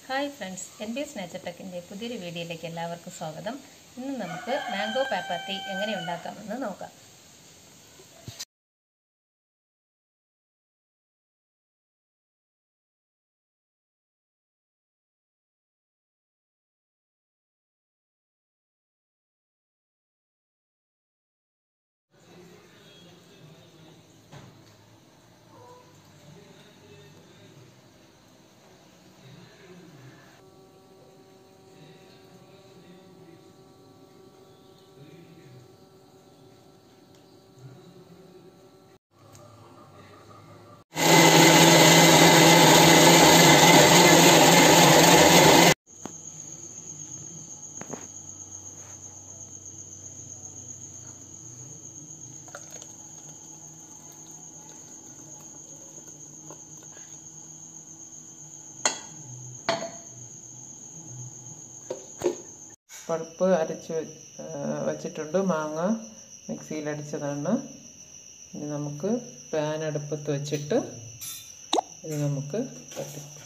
hi friends N B S nature ടെക്കിൻ്റെ പുതിയൊരു വീഡിയോയിലേക്ക് എല്ലാവർക്കും സ്വാഗതം ഇന്ന് നമുക്ക് മാംഗോ പാപ്പാത്തി എങ്ങനെ ഉണ്ടാക്കാമെന്ന് നോക്കാം പൾപ്പ് അരച്ച് വച്ചിട്ടുണ്ട് മാങ്ങ മിക്സിയിൽ അടിച്ചതാണ് ഇനി നമുക്ക് പാൻ അടുപ്പത്ത് വെച്ചിട്ട് ഇത് നമുക്ക് കത്തിക്കാം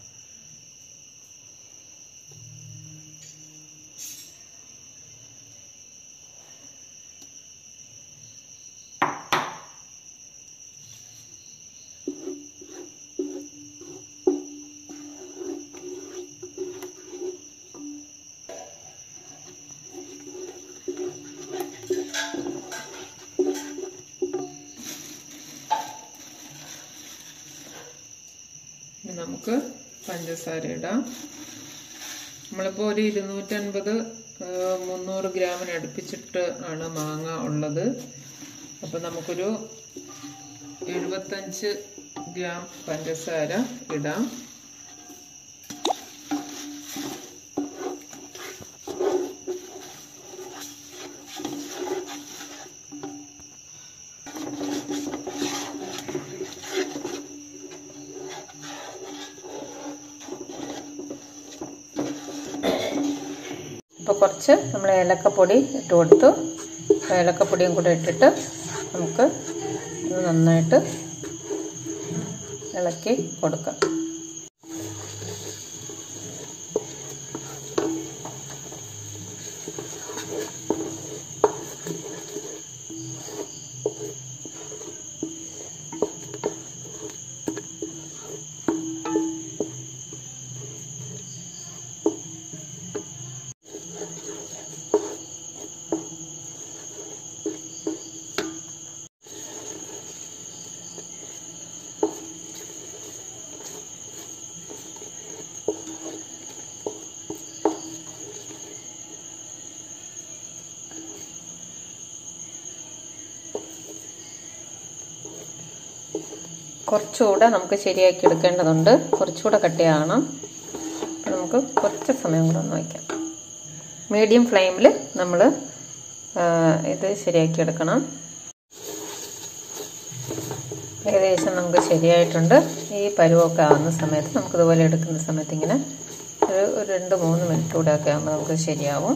ഇനി നമുക്ക് പഞ്ചസാര ഇടാം നമ്മളിപ്പോൾ ഒരു ഇരുന്നൂറ്റൻപത് മുന്നൂറ് ഗ്രാമിന് അടുപ്പിച്ചിട്ട് ആണ് മാങ്ങ ഉള്ളത് അപ്പോൾ നമുക്കൊരു എഴുപത്തഞ്ച് ഗ്രാം പഞ്ചസാര ഇടാം ഇപ്പോൾ കുറച്ച് നമ്മൾ ഏലക്കപ്പൊടി ഇട്ട് കൊടുത്തു ഏലക്കപ്പൊടിയും കൂടെ ഇട്ടിട്ട് നമുക്ക് ഇത് നന്നായിട്ട് ഇളക്കി കൊടുക്കാം കുറച്ചുകൂടെ നമുക്ക് ശരിയാക്കി എടുക്കേണ്ടതുണ്ട് കുറച്ചുകൂടെ കട്ടിയാകണം നമുക്ക് കുറച്ച് സമയം കൂടെ ഒന്ന് വയ്ക്കാം മീഡിയം ഫ്ലെയിമിൽ നമ്മൾ ഇത് ശരിയാക്കി എടുക്കണം ഏകദേശം നമുക്ക് ശരിയായിട്ടുണ്ട് ഈ പരുവമൊക്കെ ആവുന്ന സമയത്ത് നമുക്കിതുപോലെ എടുക്കുന്ന സമയത്ത് ഇങ്ങനെ ഒരു ഒരു രണ്ട് മൂന്ന് മിനിറ്റ് കൂടെ ഒക്കെ ആകുമ്പോൾ നമുക്ക് ശരിയാവും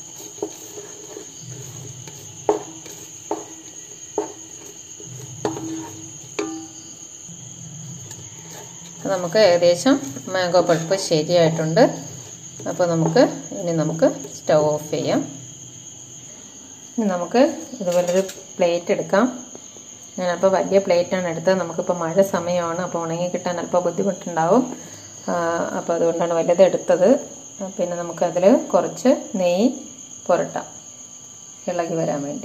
നമുക്ക് ഏകദേശം മാംഗോ പൾപ്പ് ശരിയായിട്ടുണ്ട് അപ്പോൾ നമുക്ക് ഇനി നമുക്ക് സ്റ്റവ് ഓഫ് ചെയ്യാം ഇനി നമുക്ക് ഇതുപോലൊരു പ്ലേറ്റ് എടുക്കാം ഞാനപ്പോൾ വലിയ പ്ലേറ്റാണ് എടുത്തത് നമുക്കിപ്പോൾ മഴ സമയമാണ് അപ്പോൾ ഉണങ്ങി കിട്ടാൻ അല്പം ബുദ്ധിമുട്ടുണ്ടാവും അപ്പോൾ അതുകൊണ്ടാണ് വലുത് എടുത്തത് പിന്നെ നമുക്കതിൽ കുറച്ച് നെയ്യ് പുരട്ടാം ഇളകി വരാൻ വേണ്ടി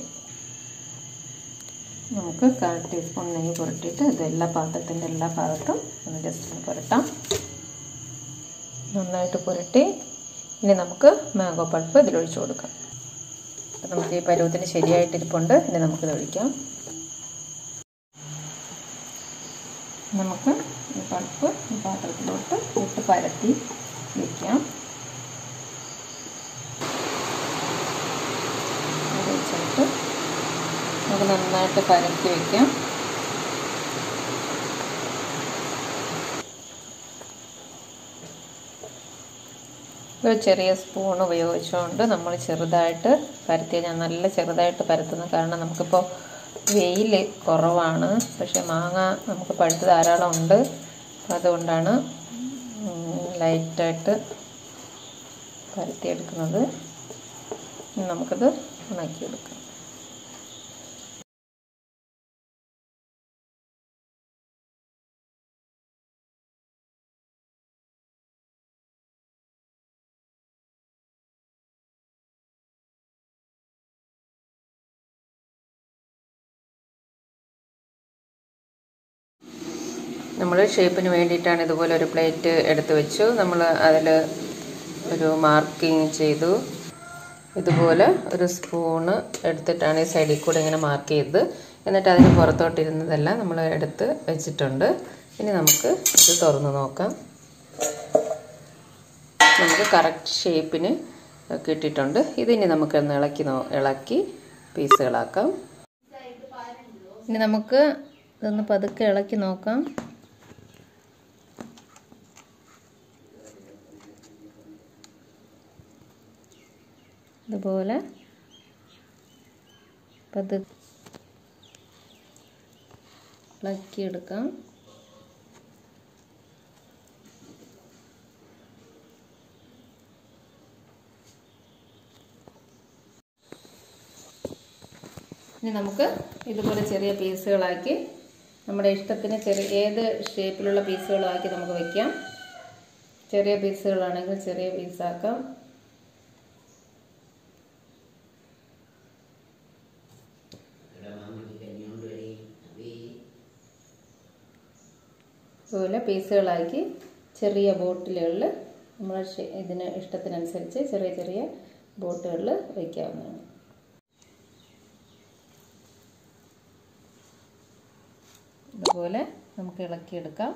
നമുക്ക് കാൽ ടീസ്പൂൺ നെയ്യ് പുരട്ടിയിട്ട് ഇത് എല്ലാ പാത്രത്തിൻ്റെ എല്ലാ ഭാഗത്തും ഒന്ന് ജസ്റ്റ് ഒന്ന് പുരട്ടാം നന്നായിട്ട് പുരട്ടി ഇനി നമുക്ക് മാംഗോ പൾപ്പ് ഇതിലൊഴിച്ചു കൊടുക്കാം അപ്പം നമുക്ക് ഈ പരുവത്തിന് ശരിയായിട്ടിരിപ്പുണ്ട് ഇനി നമുക്കിത് ഒഴിക്കാം നമുക്ക് ഈ പൾപ്പ് ഈ പാത്രത്തിലോട്ട് ഇട്ട് പരത്തി വയ്ക്കാം വെച്ചിട്ട് നമുക്ക് നന്നായിട്ട് പരത്തി വയ്ക്കാം ഒരു ചെറിയ സ്പൂൺ ഉപയോഗിച്ചുകൊണ്ട് നമ്മൾ ചെറുതായിട്ട് പരത്തി ഞാൻ നല്ല ചെറുതായിട്ട് പരത്തുന്നു കാരണം നമുക്കിപ്പോൾ വെയിൽ കുറവാണ് പക്ഷേ മാങ്ങ നമുക്ക് പഴുത്ത് ധാരാളം ഉണ്ട് അതുകൊണ്ടാണ് ലൈറ്റായിട്ട് പരത്തിയെടുക്കുന്നത് ഇനി നമുക്കത് ഉണക്കിയെടുക്കാം നമ്മൾ ഷേപ്പിന് വേണ്ടിയിട്ടാണ് ഇതുപോലെ ഒരു പ്ലേറ്റ് എടുത്ത് വെച്ചു നമ്മൾ അതിൽ ഒരു മാർക്കിങ് ചെയ്തു ഇതുപോലെ ഒരു സ്പൂണ് എടുത്തിട്ടാണ് ഈ സൈഡിൽ കൂടെ ഇങ്ങനെ മാർക്ക് ചെയ്തത് എന്നിട്ട് അതിന് പുറത്തോട്ടിരുന്നതെല്ലാം നമ്മൾ എടുത്ത് വെച്ചിട്ടുണ്ട് ഇനി നമുക്ക് ഇത് തുറന്ന് നോക്കാം നമുക്ക് കറക്റ്റ് ഷേപ്പിന് കിട്ടിയിട്ടുണ്ട് ഇതിനി നമുക്കൊന്ന് ഇളക്കി നോ ഇളക്കി പീസുകളാക്കാം ഇനി നമുക്ക് ഇതൊന്ന് പതുക്കെ ഇളക്കി നോക്കാം ഇതുപോലെ പതു ഇളക്കിയെടുക്കാം ഇനി നമുക്ക് ഇതുപോലെ ചെറിയ പീസുകളാക്കി നമ്മുടെ ഇഷ്ടത്തിന് ചെറിയ ഏത് ഷേപ്പിലുള്ള പീസുകളാക്കി നമുക്ക് വയ്ക്കാം ചെറിയ പീസുകളാണെങ്കിൽ ചെറിയ പീസാക്കാം അതുപോലെ പീസുകളാക്കി ചെറിയ ബോട്ടിലുകളിൽ നമ്മൾ ഇതിന് ഇഷ്ടത്തിനനുസരിച്ച് ചെറിയ ചെറിയ ബോട്ടുകളിൽ വയ്ക്കാവുന്നതാണ് ഇതുപോലെ നമുക്ക് ഇളക്കിയെടുക്കാം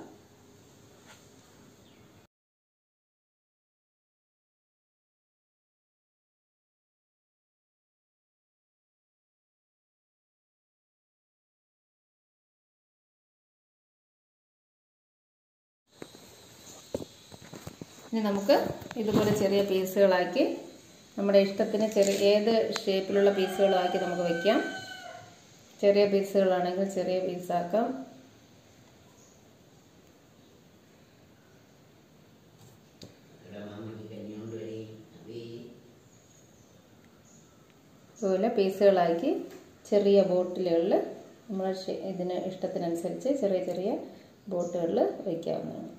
ഇനി നമുക്ക് ഇതുപോലെ ചെറിയ പീസുകളാക്കി നമ്മുടെ ഇഷ്ടത്തിന് ചെറിയ ഏത് ഷേപ്പിലുള്ള പീസുകളാക്കി നമുക്ക് വയ്ക്കാം ചെറിയ പീസുകളാണെങ്കിൽ ചെറിയ പീസാക്കാം അതുപോലെ പീസുകളാക്കി ചെറിയ ബോട്ടിലുകളിൽ നമ്മൾ ഇതിന് ഇഷ്ടത്തിനനുസരിച്ച് ചെറിയ ചെറിയ ബോട്ടുകളിൽ വയ്ക്കാവുന്നതാണ്